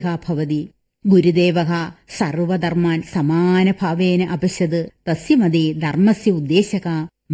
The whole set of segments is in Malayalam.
ഭവതി ഗുരുദേവः സർവധർമാൻ സമാനഭാവേന അപശ്യത് തസ്യ മതി ധർമ്മസ്യ ഉദ്ദേശക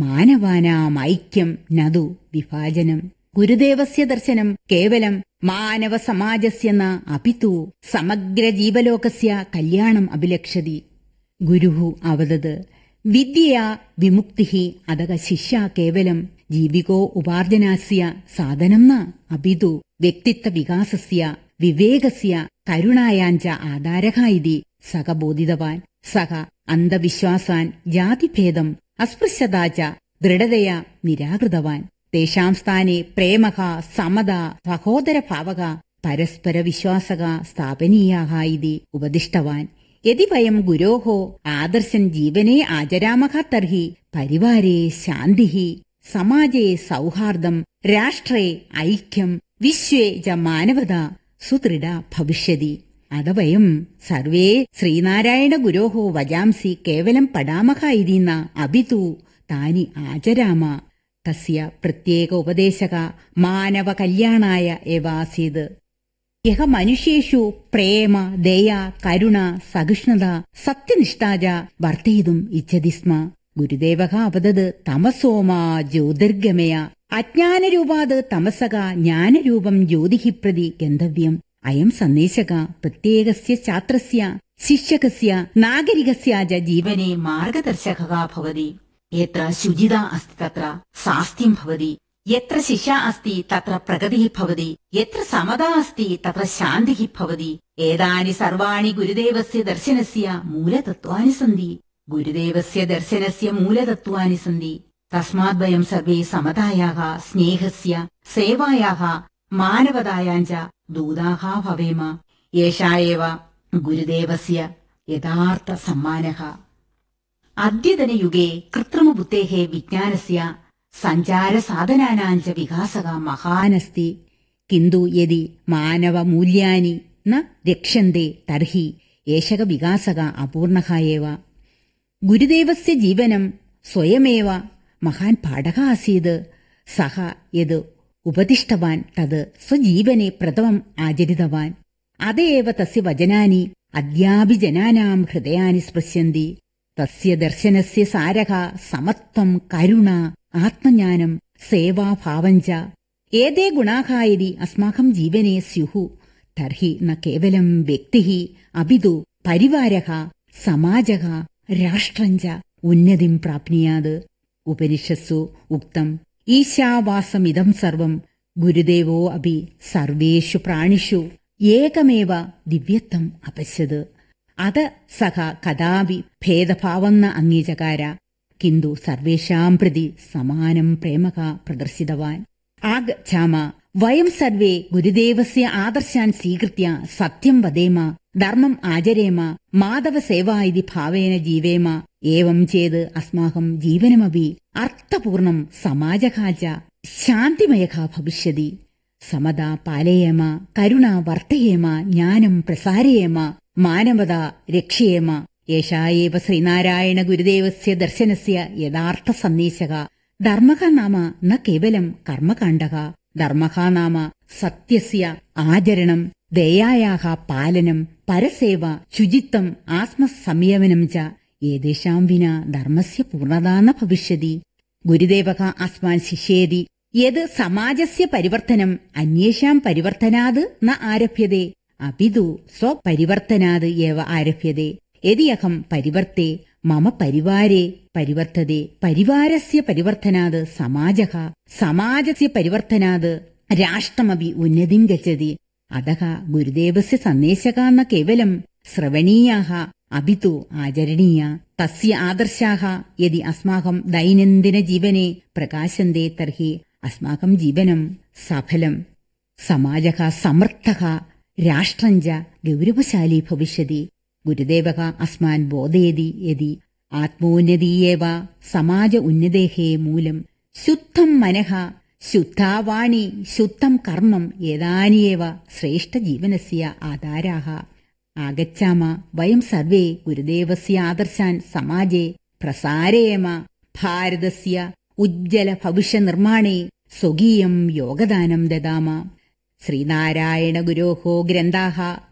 മാനവാനാമൈക്യം നതു വിഭാജനം ഗുരുദേവസ്യ ദർശനം കേവലം മാനവ സമാജസ്യ ന അപിതു സമഗ്ര ജീവലോകസ്യ കല്യാണം അഭിലക്ഷതി ഗുരുഃ അവദത് വിദ്യയാ വിമുക്തിഃ അതക ശിഷ്യ കേവലം ജീവികോ ഉപാർജനാസ്യ സാധനം ന അപിതു വ്യക്തിത്വ വികാസസ്യ വിവേകസ്യ കരുണായാഞ്ച ആധാരः ഇതി സക ബോധിതവാൻ സക അന്ധവിശ്വാസാൻ ജാതിഭേദം അസ്പൃശ്യതാ ച ദൃഢതയാ നിരാകൃതവാൻ തേഷാം സ്ഥാനെ പ്രേമഃ സമത സഹോദരഭാവക പരസ്പര വിശ്വാസക സ്ഥാപനീയാः ഇതി ഉപദിഷ്ടവാൻ യദി വയം ഗുരോः ആദർശൻ ജീവനെ ആചരാമः തർഹി പരിവാരെ ശാന്തിः സമാജേ സൗഹാർദ്ദം രാഷ്ട്രേ ഐക്യം വിശ്വേ ച മാനവത സുദൃഢ ഭവിഷ്യതി അത വയം സർവേ ശ്രീനാരായണ ഗുരോः വജാംസി കേവലം പടാമः ഇതി ന അഭിതു താനി ആചരാമ തസ്യ പ്രത്യേക ഉപദേശക മാനവ കല്യാണായ എവാസീത് യഹ മനുഷ്യേഷു പ്രേമ ദയ കരുണ സഹിഷ്ണുത സത്യനിഷ്ഠാജ വർദ്ധയിതും ഇച്ഛതി സ്മ ഗുരുദേവ അവതത് തമസോമാ ജ്യോതിർഗമയ അജ്ഞാനരൂപാത് തമസക ജ്ഞാനരൂപം ജ്യോതിഃ പ്രതി ഗന്തവ്യം അയം സന്ദേശക പ്രത്യേകസ്യ ഛാത്രസ്യ ശിഷ്യകസ്യ നാഗരികസ്യ ച ജീവനെ മാർഗദർശകः ഭവതി യത്ര ശുചിത അസ്തി തത്ര സാസ്ത്യം ഭവതി യത്ര ശിക്ഷ അസ്തി തത്ര പ്രഗതിः ഭവതി യത്ര സമത അസ്തി തത്ര ശാന്തിः ഭവതി ഏതാനി സർവാണി ഗുരുദേവസ്യ ദർശനസ്യ മൂലതത്വാനി സന്തി ഗുരുദേവസ്യ ദർശനസ്യ മൂലതത്വാനി സന്തി തസ്മാത് വയം സർവേ സമതായാः സ്നേഹസ്യ സേവായാः മാനവതായാഞ്ച ദൂതാः ഭവേമ ഏഷാ ഏവ ഗുരുദേവസ്യ യഥാർത്ഥ സമ്മാനः അദ്യതനയുഗേ കൃത്രിമബുദ്ധേः വിജ്ഞാനസ്യ സഞ്ചാരസാധനാനാഞ്ച വികാസക മഹാനസ്തി കിന്തു യദി മാനവമൂല്യാനി ന രക്ഷന്തെ തർഹി ഏഷക വികാസക അപൂർണഃ ഏവ ഗുരുദേവസ്യ ജീവനം സ്വയമേവ മഹാൻ പാഠക ആസീത് സഹ യത് ഉപദിഷ്ടവാൻ തത് സ്വജീവനെ പ്രഥമം ആചരിതവാൻ അതേവ തസ്യ വചനാനി അദ്യാപി ജനാനാം ഹൃദയാനി സ്പൃശ്യന്തി തസ്യ ദർശനസ്യ സാരക സമത്വം കരുണ ആത്മജ്ഞാനം സേവാഭാവഞ്ച ഏതേ ഗുണാഃ യദി അസ്മാകം ജീവനെ സ്യുഃ തർഹി ന കേവലം വ്യക്തിഃ അപിതു പരിവാരഃ സമാജഃ രാഷ്ട്രഞ്ച ഉന്നതിം പ്രാപ്നുയാത് ഉപനിഷത്സു ഉക്തം ഈശാവാസമിതം സർവം ഗുരുദേവോ അപി സർവേഷു പ്രാണിഷു ഏകമേവ ദിവ്യത്വം അപശ്യത് അത സഹ കഥാപി ഭേദഭാവം ന അംഗീചകാര കിന്തു സർവേഷാം പ്രതി സമാനം പ്രേമക പ്രദർശിതവാൻ ആഗച്ഛാമ വയം സർവേ ഗുരുദേവസ്യ ആദർശാൻ സ്വീകൃത്യ സത്യം വദേമ ധർമ്മം ആചരേമ മാധവസേവ ഇതി ഭാവേന ജീവേമ ഏവം ചേത് അസ്മാകം ജീവനമപി അർത്ഥപൂർണം സമാജഃ ച ശാന്തിമയഃ ഭവിഷ്യതി സമത പാലയേമ കരുണ വർത്തയേമ ജ്ഞാനം പ്രസാരയേമ മാനവത രക്ഷയേമ ഏഷാ ഏവ ശ്രീനാരായണ ഗുരുദേവസ്യ ദർശനസ്യ യഥാർത്ഥ സന്ദേശക ധർമ്മഃ നാമ ന കേവലം കർമ്മകാണ്ഡക ധർമ്മഃ നാമ സത്യസ്യ ആചരണം ദയായാഹ പാലനം പരസേവ ശുചിത്വം ആത്മസംയമനം ച ഏതേഷാം വിന ധർമ്മസ്യ പൂർണ്ണത ന ഭവിഷ്യതി ഗുരുദേവഃ അസ്മാൻ ശിഷ്യേതി യത് സമാജസ്യ പരിവർത്തനം അന്യേഷാം പരിവർത്തനാത് ന ആരഭ്യത്തെ അപിതു സ്വപരിവർത്തനാത് ഏവ ആരഭ്യത്തെ യദി അഹം പരിവർത്തെ മമ പരിവാരെ പരിവർത്തതെ പരിവാരസ്യ പരിവർത്തനാത് സമാജഃ സമാജസ്യ പരിവർത്തനാത് രാഷ്ട്രമപി ഉന്നതിം ഗച്ഛതി അതഃ ഗുരുദേവസ്യ സന്ദേശക ന കേവലം ശ്രവണീയാः അപിതു ആചരണീയ തസ്യ ആദർശാः യദി അസ്മാകം ദൈനംദിനജീവനെ പ്രകാശന്തെ തർഹി അസ്മാകം ജീവനം സഫലം സമാജഃ സമർത്ഥഃ രാഷ്ട്രഞ്ച ഗൗരവശാലി ഭവിഷ്യതി ഗുരുദേവः അസ്മാൻ ബോധയതി യതി ആത്മോന്നതീയേവ സമാജ ഉന്നതേः മൂലം ശുദ്ധം മനഃ ശുദ്ധാ വാണി ശുദ്ധം കർമ്മം ഏതാനിയേവ ശ്രേഷ്ഠജീവനസ്യ ആധാരാः ആഗച്ഛാമ വയം സർവേ ഗുരുദേവസ്യ ആദർശാൻ സമാജേ പ്രസാരയേമ ഭാരതസ്യ ഉജ്ജല ഭവിഷ്യ നിർമ്മാണേ സ്വകീയം യോഗദാനം ദദാമ ശ്രീനാരായണ ഗുരോഹോ ഗ്രന്ഥാः